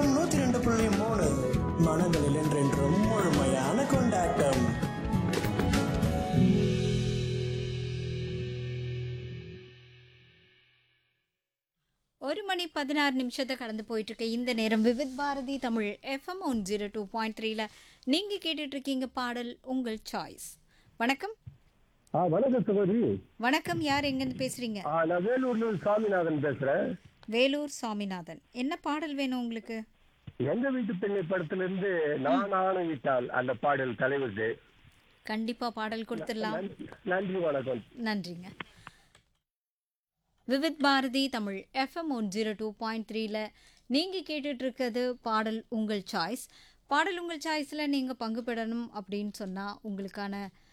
FM நூத்தி ரெண்டு புள்ளி மூணு மனங்களில் என்றென்றும் முழுமையான கொண்டாட்டம் ஒரு மணி பதினாறு நிமிஷத்தை கடந்து போயிட்டு இருக்க இந்த நேரம் Vividh Bharati Tamil FM one zero two point த்ரீல நீங்க கேட்டுட்டு இருக்கீங்க பாடல் உங்கள் சாய்ஸ் வணக்கம் ஆ வணக்கம் சகோதரி வணக்கம் யார் எங்கேருந்து பேசுறீங்க ஆ நான் வேலூர்ல இருந்து சாமிநாதன் பேசுறேன் வேலூர் சாமிநாதன் என்ன பாடல் வேணும் உங்களுக்கு எங்க வீட்டு பெண்ணை படத்துல இருந்து நான் ஆணையிட்டால் அந்த பாடல் தலைவருக்கு கண்டிப்பா பாடல் கொடுத்துடலாம் நன்றி- நன்றி வணக்கம் நன்றிங்க Vividh Bharati Tamil FM one zero two point த்ரீல நீங்கள் கேட்டுட்டு இருக்கிறது பாடல் உங்கள் சாய்ஸ் பாடல் உங்கள் சாய்ஸில் நீங்கள் பங்கு பெறணும் அப்படின்னு சொன்னால் உங்களுக்கான